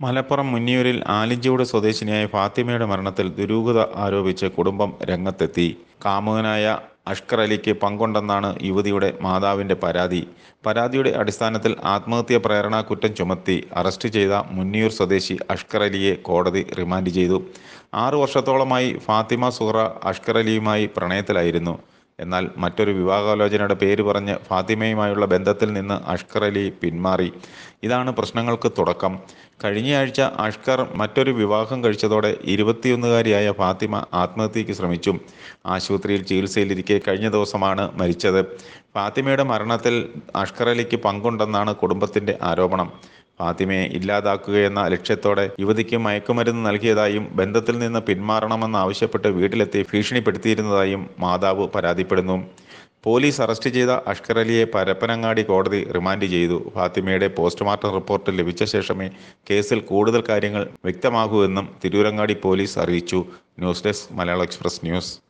മലപ്പുറം മുന്നിയൂരിൽ ആലിഞ്ചൂട് സ്വദേശിനിയായ ഫാത്തിമയുടെ മരണത്തിൽ ദുരൂഹത ആരോപിച്ച് കുടുംബം രംഗത്തെത്തി കാമുകനായ അഷ്കർ അലിക്ക് പങ്കുണ്ടെന്നാണ് യുവതിയുടെ മാതാവിന്റെ പരാതി പരാതിയുടെ അടിസ്ഥാനത്തിൽ ആത്മഹത്യാ പ്രേരണ കുറ്റം ചുമത്തി അറസ്റ്റ് ചെയ്ത മുന്നിയൂർ സ്വദേശി അഷ്കർ അലിയെ കോടതി റിമാൻഡ് ചെയ്തു ആറു വർഷത്തോളമായി ഫാത്തിമ സുഹറ അഷ്കർ അലിയുമായി പ്രണയത്തിലായിരുന്നു എന്നാൽ മറ്റൊരു വിവാഹാലോചനയുടെ പേര് പറഞ്ഞ് ഫാത്തിമയുമായുള്ള ബന്ധത്തിൽ നിന്ന് അഷ്കർ അലി പിന്മാറി ഇതാണ് പ്രശ്നങ്ങൾക്ക് തുടക്കം കഴിഞ്ഞയാഴ്ച അഷ്കർ മറ്റൊരു വിവാഹം കഴിച്ചതോടെ ഇരുപത്തിയൊന്നുകാരിയായ ഫാത്തിമ ആത്മഹത്യയ്ക്ക് ശ്രമിച്ചു ആശുപത്രിയിൽ ചികിത്സയിലിരിക്കെ കഴിഞ്ഞ ദിവസമാണ് മരിച്ചത് ഫാത്തിമയുടെ മരണത്തിൽ അഷ്കർ അലിക്ക് പങ്കുണ്ടെന്നാണ് കുടുംബത്തിന്റെ ആരോപണം ഫാത്തിമയെ ഇല്ലാതാക്കുകയെന്ന ലക്ഷ്യത്തോടെ യുവതിക്ക് മയക്കുമരുന്ന് നൽകിയതായും ബന്ധത്തിൽ നിന്ന് പിന്മാറണമെന്നാവശ്യപ്പെട്ട് വീട്ടിലെത്തി ഭീഷണിപ്പെടുത്തിയിരുന്നതായും മാതാവ് പരാതിപ്പെടുന്നു പോലീസ് അറസ്റ്റ് ചെയ്ത അഷ്കർ അലിയെ പരപ്പനങ്ങാടി കോടതി റിമാൻഡ് ചെയ്തു ഫാത്തിമയുടെ പോസ്റ്റ്മോർട്ടം റിപ്പോർട്ട് ലഭിച്ച ശേഷമേ കേസിൽ കൂടുതൽ കാര്യങ്ങൾ വ്യക്തമാകൂ എന്നും തിരൂരങ്ങാടി പോലീസ് അറിയിച്ചു news desk Malayala express news